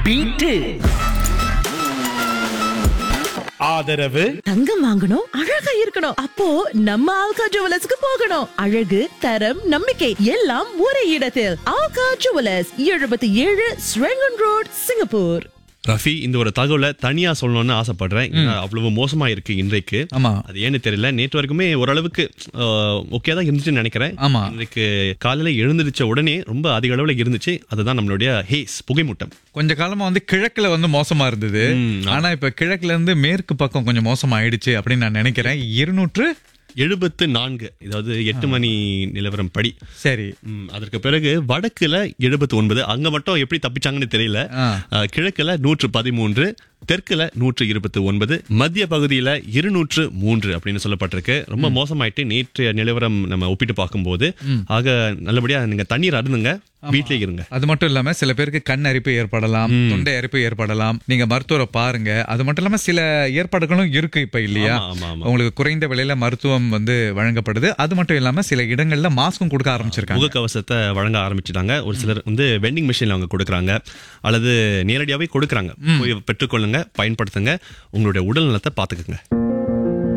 Beat ஆதரவு தங்கம் வாங்கணும் அழகா இருக்கணும் அப்போ நம்ம ஆல்கா ஜுவலர்ஸ்க்கு போகணும் அழகு தரம் நம்பிக்கை எல்லாம் ஒரே இடத்தில் ஆல்கா ஜுவலர்ஸ் எழுபத்தி ஏழு ஸ்ரெங்கன் ரோட் சிங்கப்பூர் ரஃபி இந்த ஒரு தகவலை தனியா சொல்லணும்னு ஆசைப்படுறேன் ஏன்னா அவ்வளவு மோசமா இருக்கு இன்றைக்கு ஆமா. அது ஏன்னு தெரியல நேற்று வரைக்குமே ஓரளவுக்கு ஓகே தான் இருந்துச்சுன்னு நினைக்கிறேன் ஆமா. இன்றைக்கு காலையில எழுந்திருச்ச உடனே ரொம்ப அதிக அளவுல இருந்துச்சு அதுதான் நம்மளுடைய ஹேஸ் புகைமூட்டம் கொஞ்ச காலமா வந்து கிழக்குல வந்து மோசமா இருந்தது ம், ஆமா. ஆனா இப்ப கிழக்குல இருந்து மேற்கு பக்கம் கொஞ்சம் மோசமா ஆயிடுச்சு அப்படின்னு நான் நினைக்கிறேன் இருநூற்று எழுபத்து நான்கு அதாவது எட்டு மணி நிலவரம் படி சரி ம், அதற்கு பிறகு வடக்குல எழுபத்தி ஒன்பது அங்க மட்டும் எப்படி தப்பிச்சாங்கன்னு தெரியல ஆ. அஹ், கிழக்குல நூற்று பதிமூன்று தெற்குல நூற்று இருபத்தி ஒன்பது மத்திய பகுதியில இருநூற்று மூன்று அப்படின்னு சொல்லப்பட்டிருக்கு ரொம்ப மோசமாயிட்டு நேற்றைய நிலவரம் நம்ம ஒப்பிட்டு பார்க்கும்போது ஆக நல்லபடியா நீங்க தண்ணீர் அருந்துங்க வீட்டிலே இருங்க அது மட்டும் இல்லாம சில பேருக்கு கண் அரிப்பு ஏற்படலாம் தொண்டை அரிப்பு ஏற்படலாம் நீங்க மருத்துவரை பாருங்க அது மட்டும் இல்லாம சில ஏற்பாடுகளும் இருக்கு இப்ப இல்லையா ஆமா, ஆமா, ஆமா. உங்களுக்கு குறைந்த விலையில மருத்துவம் வந்து வழங்கப்படுது அது மட்டும் இல்லாம சில இடங்கள்ல மாஸ்க்கும் கொடுக்க ஆரம்பிச்சிருக்காங்க முகக்கவசத்தை வழங்க ஆரம்பிச்சிட்டாங்க ஒரு சிலர் வந்து வெண்டிங் மிஷின்ல அவங்க கொடுக்குறாங்க அல்லது நேரடியாவே கொடுக்குறாங்க போய் பெற்றுக்கொள்ளுங்க பயன்படுத்துங்க உங்களுடைய உடல் நலத்தை பாத்துக்கோங்க